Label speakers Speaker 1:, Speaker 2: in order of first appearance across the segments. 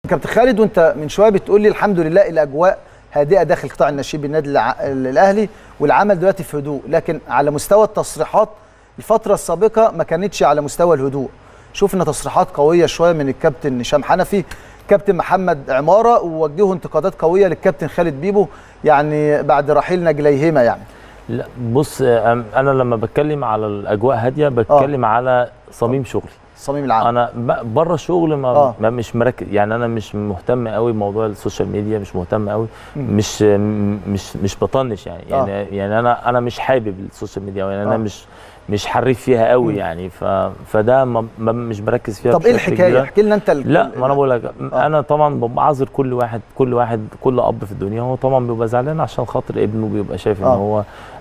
Speaker 1: كابتن خالد وانت من شويه بتقول لي الحمد لله الاجواء هادئه داخل قطاع الناشئين بالنادي الع- الاهلي والعمل دلوقتي في هدوء لكن على مستوى التصريحات الفتره السابقه ما كانتش على مستوى الهدوء شفنا تصريحات قويه شويه من الكابتن هشام حنفي كابتن محمد عماره ووجهوا انتقادات قويه للكابتن خالد بيبو يعني بعد رحيل نجليهما يعني
Speaker 2: لا بص أم، انا لما بتكلم على الاجواء هاديه بتكلم علي صميم شغلي
Speaker 1: صميم العام
Speaker 2: انا بره الشغل ما,
Speaker 1: آه.
Speaker 2: ما مش مركز يعني انا مش مهتم قوي بموضوع السوشيال ميديا مش مهتم قوي مش م- مش مش بطنش يعني
Speaker 1: آه.
Speaker 2: يعني يعني انا انا مش حابب السوشيال ميديا يعني انا
Speaker 1: آه.
Speaker 2: مش مش حريف فيها قوي يعني ف فده ما ما مش بركز فيها
Speaker 1: طب ايه
Speaker 2: بشكل
Speaker 1: الحكايه
Speaker 2: كبير.
Speaker 1: احكي لنا انت ال-
Speaker 2: لا ما انا بقول لك
Speaker 1: آه.
Speaker 2: انا طبعا ببقى عذر كل واحد كل واحد كل اب في الدنيا هو طبعا بيبقى زعلان عشان خاطر ابنه بيبقى شايف ان
Speaker 1: آه.
Speaker 2: هو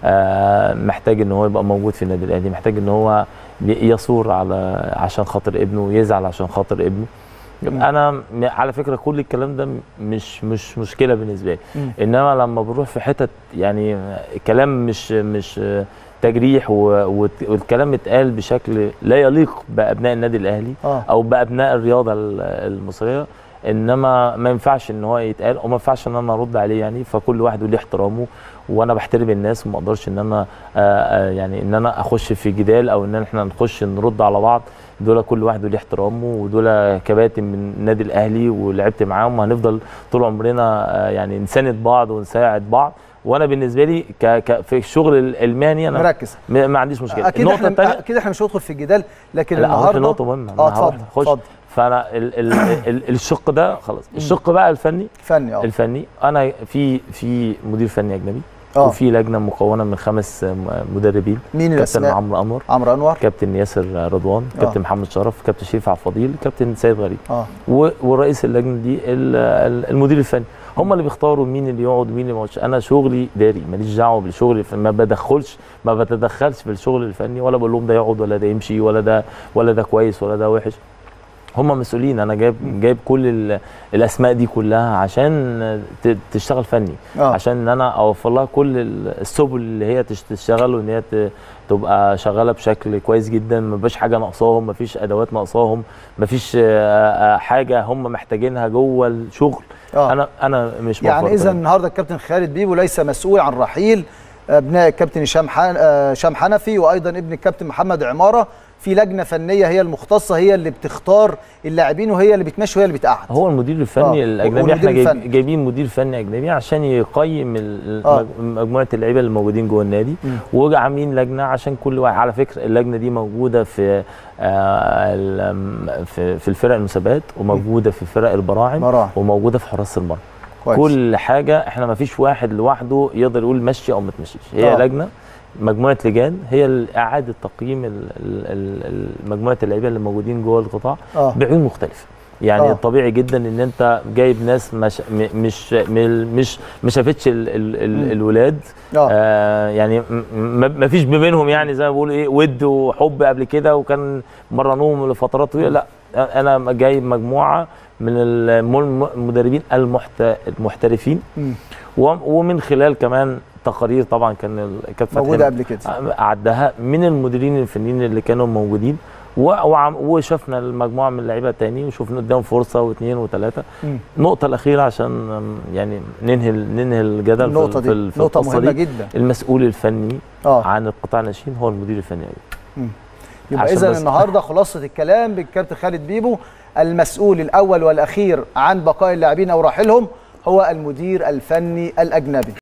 Speaker 2: آه محتاج ان هو يبقى موجود في النادي الاهلي محتاج ان هو يصور على عشان خاطر ابنه يزعل عشان خاطر ابنه
Speaker 1: مم.
Speaker 2: انا م- على فكره كل الكلام ده مش مش مشكله بالنسبه لي
Speaker 1: مم.
Speaker 2: انما لما بنروح في حتت يعني كلام مش مش تجريح و- والت- والكلام اتقال بشكل لا يليق بابناء النادي الاهلي
Speaker 1: اه
Speaker 2: او بابناء الرياضه ال- المصريه انما ما ينفعش ان هو يتقال وما ينفعش ان انا ارد عليه يعني فكل واحد له احترامه وانا بحترم الناس وما اقدرش ان انا آه، آه، يعني ان انا اخش في جدال او ان احنا نخش نرد على بعض دول كل واحد له احترامه ودول كباتن من النادي الاهلي ولعبت معاهم وهنفضل طول عمرنا آه، يعني نساند بعض ونساعد بعض وانا بالنسبه لي ك ك في الشغل المهني انا
Speaker 1: مركز
Speaker 2: ما ما عنديش مشكله
Speaker 1: اكيد
Speaker 2: النقطه
Speaker 1: احنا
Speaker 2: الثانيه
Speaker 1: اكيد احنا مش هندخل في الجدال لكن
Speaker 2: لا هروح
Speaker 1: النهارده
Speaker 2: لنقطه مهمه
Speaker 1: اه
Speaker 2: أنا هروح
Speaker 1: اتفضل
Speaker 2: أخش.
Speaker 1: اتفضل
Speaker 2: فانا ال ال ال الشق ده خلاص الشق بقى الفني
Speaker 1: فني اه
Speaker 2: الفني انا في في مدير فني اجنبي
Speaker 1: اه
Speaker 2: وفي لجنه مكونه من خمس م- مدربين
Speaker 1: مين
Speaker 2: كابتن
Speaker 1: الاسماء
Speaker 2: عمرو انور
Speaker 1: عمرو انور
Speaker 2: كابتن ياسر رضوان
Speaker 1: آه.
Speaker 2: كابتن محمد شرف كابتن شريف عبد الفضيل كابتن سيد غريب
Speaker 1: اه
Speaker 2: و- ورئيس اللجنه دي ال- ال- المدير الفني هم اللي بيختاروا مين اللي يقعد ومين اللي ما يقعدش انا شغلي داري ماليش دعوه بالشغل الف- ما بدخلش ما بتدخلش في الشغل الفني ولا بقول لهم ده يقعد ولا ده يمشي ولا ده ولا ده كويس ولا ده وحش هم مسؤولين انا جايب جايب كل ال- الاسماء دي كلها عشان ت- تشتغل فني
Speaker 1: اه
Speaker 2: عشان ان انا اوفر لها كل ال- السبل اللي هي تش- تشتغل وان هي ت- تبقى شغاله بشكل كويس جدا ما فيش حاجه ناقصاهم ما فيش ادوات ناقصاهم ما فيش حاجه هم محتاجينها جوه الشغل
Speaker 1: اه
Speaker 2: انا انا مش
Speaker 1: يعني
Speaker 2: موفر
Speaker 1: اذا
Speaker 2: طيب.
Speaker 1: النهارده الكابتن خالد بيبو ليس مسؤول عن رحيل ابناء الكابتن هشام حن- آه، هشام حنفي وايضا ابن الكابتن محمد عماره في لجنه فنيه هي المختصه هي اللي بتختار اللاعبين وهي اللي بتمشي وهي اللي بتقعد
Speaker 2: هو المدير الفني
Speaker 1: آه،
Speaker 2: الاجنبي
Speaker 1: والمدير
Speaker 2: احنا جايب
Speaker 1: الفني.
Speaker 2: جايبين مدير فني اجنبي عشان يقيم ال-
Speaker 1: آه.
Speaker 2: المج- مجموعه اللعيبه اللي موجودين جوه النادي
Speaker 1: مم.
Speaker 2: وعاملين لجنه عشان كل واحد على فكره اللجنه دي موجوده في آه، ال- في في الفرق المسابقات وموجوده في فرق البراعم
Speaker 1: مراعي
Speaker 2: وموجوده في حراس المرمى
Speaker 1: كويس
Speaker 2: كل حاجه احنا ما فيش واحد لوحده يقدر يقول مشي او ما تمشيش هي
Speaker 1: آه.
Speaker 2: لجنه مجموعه لجان هي ال- اعاده تقييم ال- ال- ال- ال- مجموعه اللعيبه اللي موجودين جوه القطاع
Speaker 1: اه
Speaker 2: بعيون مختلفه يعني
Speaker 1: آه.
Speaker 2: آه. طبيعي جدا ان انت جايب ناس مش م- مش م- مش ما شافتش ال ال
Speaker 1: مم.
Speaker 2: ال الولاد
Speaker 1: اه
Speaker 2: آه يعني م- ما ما فيش ما بينهم يعني زي ما بيقولوا ايه ود وحب قبل كده وكان مرنوهم لفترات طويله لا انا جايب مجموعه من الم- المدربين المحت- المحترفين
Speaker 1: مم.
Speaker 2: و- ومن خلال كمان تقارير طبعا كان ال- كانت
Speaker 1: موجوده
Speaker 2: فتحي
Speaker 1: قبل كده
Speaker 2: عدها من المديرين الفنيين اللي كانوا موجودين و- وعم- وشفنا المجموعه من اللعيبه تاني وشفنا قدام فرصه واثنين وثلاثه
Speaker 1: مم.
Speaker 2: النقطه الاخيره عشان أم، يعني ننهي ننهي الجدل في
Speaker 1: النقطه
Speaker 2: ال- في,
Speaker 1: دي
Speaker 2: ال- في
Speaker 1: نقطه
Speaker 2: القصه
Speaker 1: مهمه
Speaker 2: دي
Speaker 1: جدا
Speaker 2: المسؤول الفني
Speaker 1: اه
Speaker 2: عن القطاع الناشئين هو المدير الفني أيضا.
Speaker 1: يبقى
Speaker 2: عشان
Speaker 1: اذا
Speaker 2: بس-
Speaker 1: النهارده خلاصه الكلام بالكابتن خالد بيبو المسؤول الاول والاخير عن بقاء اللاعبين او رحيلهم هو المدير الفني الاجنبي